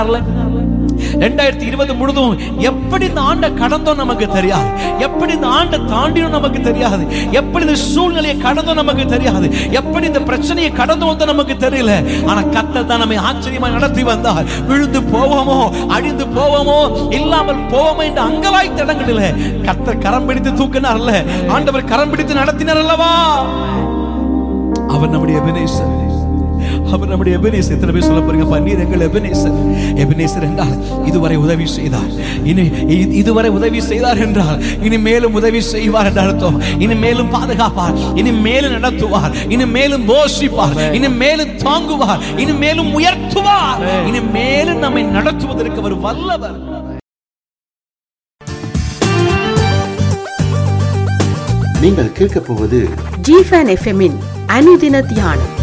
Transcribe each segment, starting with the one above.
ரெண்டாயிரத்தி இருபது முழுதும் எப்படி இந்த ஆண்டை கடந்தோம் நமக்கு தெரியாது எப்படி இந்த ஆண்டை தாண்டினோம் நமக்கு தெரியாது எப்படி இந்த சூழ்நிலையை கடந்தோம் நமக்கு தெரியாது எப்படி இந்த பிரச்சனையை கடந்து வந்தோம் நமக்கு தெரியல ஆனா கத்த தான் நம்மை ஆச்சரியமா நடத்தி வந்தார் விழுந்து போவோமோ அழிந்து போவோமோ இல்லாமல் போவோமோ என்று அங்கலாய்த்த இடங்களில் கத்த கரம் பிடித்து தூக்கினார்ல ஆண்டவர் கரம் பிடித்து நடத்தினார் அல்லவா அவர் நம்முடைய எபினேசர் அவர் நம்முடைய எபினேசர் எத்தனை பேர் சொல்ல போறீங்க நீர் எங்கள் எபினேசர் எபினேசர் என்றால் இதுவரை உதவி செய்தார் இனி இ- இதுவரை உதவி செய்தார் என்றால் இனி மேலும் உதவி செய்வார் என்று அர்த்தம் இனி மேலும் பாதுகாப்பார் இனி மேலும் நடத்துவார் இனி மேலும் போஷிப்பார் இனி மேலும் தாங்குவார் இனி மேலும் உயர்த்துவார் இனி மேலும் நம்மை நடத்துவதற்கு அவர் வல்லவர் நீங்கள் கேட்கப் போவது ஜிஃபன் எஃப்எம்மின் அனுதின தியானம்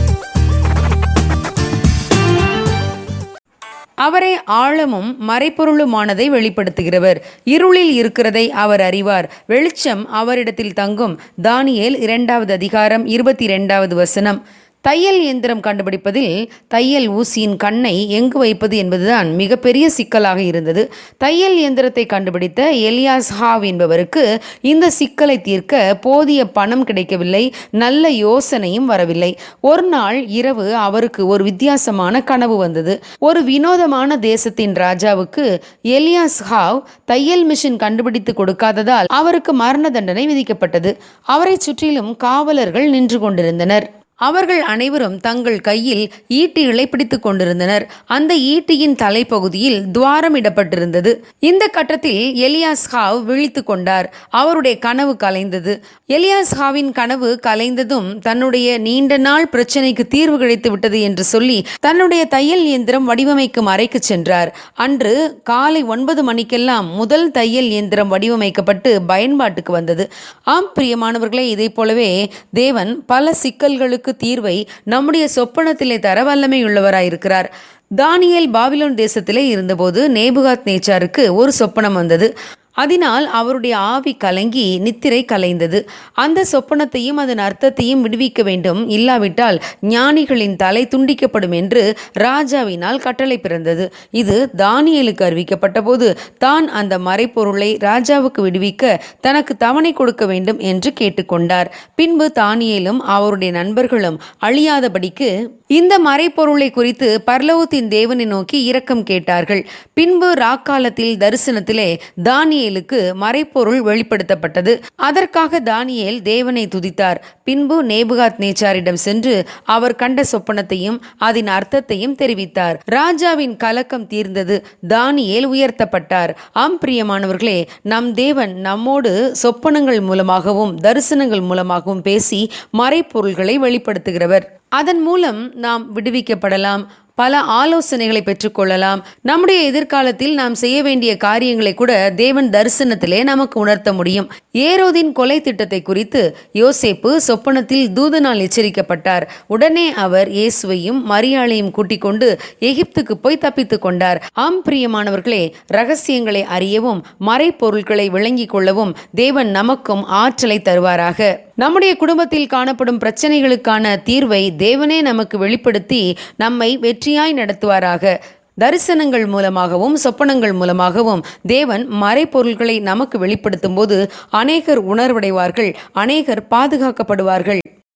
அவரே ஆழமும் மறைப்பொருளுமானதை வெளிப்படுத்துகிறவர் இருளில் இருக்கிறதை அவர் அறிவார் வெளிச்சம் அவரிடத்தில் தங்கும் தானியேல் இரண்டாவது அதிகாரம் இருபத்தி இரண்டாவது வசனம் தையல் இயந்திரம் கண்டுபிடிப்பதில் தையல் ஊசியின் கண்ணை எங்கு வைப்பது என்பதுதான் மிகப்பெரிய சிக்கலாக இருந்தது தையல் இயந்திரத்தை கண்டுபிடித்த எலியாஸ் ஹாவ் என்பவருக்கு இந்த சிக்கலை தீர்க்க போதிய பணம் கிடைக்கவில்லை நல்ல யோசனையும் வரவில்லை ஒரு நாள் இரவு அவருக்கு ஒரு வித்தியாசமான கனவு வந்தது ஒரு வினோதமான தேசத்தின் ராஜாவுக்கு எலியாஸ் ஹாவ் தையல் மிஷின் கண்டுபிடித்து கொடுக்காததால் அவருக்கு மரண தண்டனை விதிக்கப்பட்டது அவரை சுற்றிலும் காவலர்கள் நின்று கொண்டிருந்தனர் அவர்கள் அனைவரும் தங்கள் கையில் ஈட்டிகளை பிடித்துக் கொண்டிருந்தனர் அந்த ஈட்டியின் தலைப்பகுதியில் துவாரம் இடப்பட்டிருந்தது இந்த கட்டத்தில் எலியாஸ் ஹாவ் விழித்து கொண்டார் அவருடைய கனவு கலைந்தது எலியாஸ் ஹாவின் கனவு கலைந்ததும் தன்னுடைய நீண்ட நாள் பிரச்சனைக்கு தீர்வு கிடைத்து விட்டது என்று சொல்லி தன்னுடைய தையல் இயந்திரம் வடிவமைக்கும் அறைக்கு சென்றார் அன்று காலை ஒன்பது மணிக்கெல்லாம் முதல் தையல் இயந்திரம் வடிவமைக்கப்பட்டு பயன்பாட்டுக்கு வந்தது ஆம் பிரியமானவர்களே இதைப் போலவே தேவன் பல சிக்கல்களுக்கு தீர்வை நம்முடைய சொப்பனத்திலே தர வல்லமை உள்ளவராயிருக்கிறார் தானியேல் பாபிலோன் தேசத்திலே இருந்தபோது நேபுகாத் நேச்சாருக்கு ஒரு சொப்பனம் வந்தது அதனால் அவருடைய ஆவி கலங்கி நித்திரை கலைந்தது அந்த சொப்பனத்தையும் அதன் அர்த்தத்தையும் விடுவிக்க வேண்டும் இல்லாவிட்டால் ஞானிகளின் தலை துண்டிக்கப்படும் என்று ராஜாவினால் கட்டளை பிறந்தது இது தானியேலுக்கு அறிவிக்கப்பட்ட போது தான் அந்த மறைப்பொருளை ராஜாவுக்கு விடுவிக்க தனக்கு தவணை கொடுக்க வேண்டும் என்று கேட்டுக்கொண்டார் பின்பு தானியேலும் அவருடைய நண்பர்களும் அழியாதபடிக்கு இந்த மறைப்பொருளை குறித்து பர்லவத்தின் தேவனை நோக்கி இரக்கம் கேட்டார்கள் பின்பு ராக்காலத்தில் தரிசனத்திலே தானியேலுக்கு மறைப்பொருள் வெளிப்படுத்தப்பட்டது அதற்காக தானியேல் தேவனை துதித்தார் பின்பு நேபுகாத் நேச்சாரிடம் சென்று அவர் கண்ட சொப்பனத்தையும் அதன் அர்த்தத்தையும் தெரிவித்தார் ராஜாவின் கலக்கம் தீர்ந்தது தானியேல் உயர்த்தப்பட்டார் ஆம் பிரியமானவர்களே நம் தேவன் நம்மோடு சொப்பனங்கள் மூலமாகவும் தரிசனங்கள் மூலமாகவும் பேசி மறைப்பொருள்களை வெளிப்படுத்துகிறவர் அதன் மூலம் நாம் விடுவிக்கப்படலாம் பல ஆலோசனைகளை பெற்றுக்கொள்ளலாம் நம்முடைய எதிர்காலத்தில் நாம் செய்ய வேண்டிய காரியங்களை கூட தேவன் தரிசனத்திலே நமக்கு உணர்த்த முடியும் ஏரோதின் கொலை திட்டத்தை குறித்து யோசேப்பு சொப்பனத்தில் தூதனால் எச்சரிக்கப்பட்டார் உடனே அவர் இயேசுவையும் மரியாளையும் கூட்டிக் கொண்டு எகிப்துக்கு போய் தப்பித்துக் கொண்டார் ஆம் பிரியமானவர்களே ரகசியங்களை அறியவும் மறைப்பொருட்களை விளங்கிக் கொள்ளவும் தேவன் நமக்கும் ஆற்றலை தருவாராக நம்முடைய குடும்பத்தில் காணப்படும் பிரச்சனைகளுக்கான தீர்வை தேவனே நமக்கு வெளிப்படுத்தி நம்மை வெற்றியாய் நடத்துவாராக தரிசனங்கள் மூலமாகவும் சொப்பனங்கள் மூலமாகவும் தேவன் மறைப்பொருள்களை நமக்கு வெளிப்படுத்தும் போது அநேகர் உணர்வடைவார்கள் அநேகர் பாதுகாக்கப்படுவார்கள்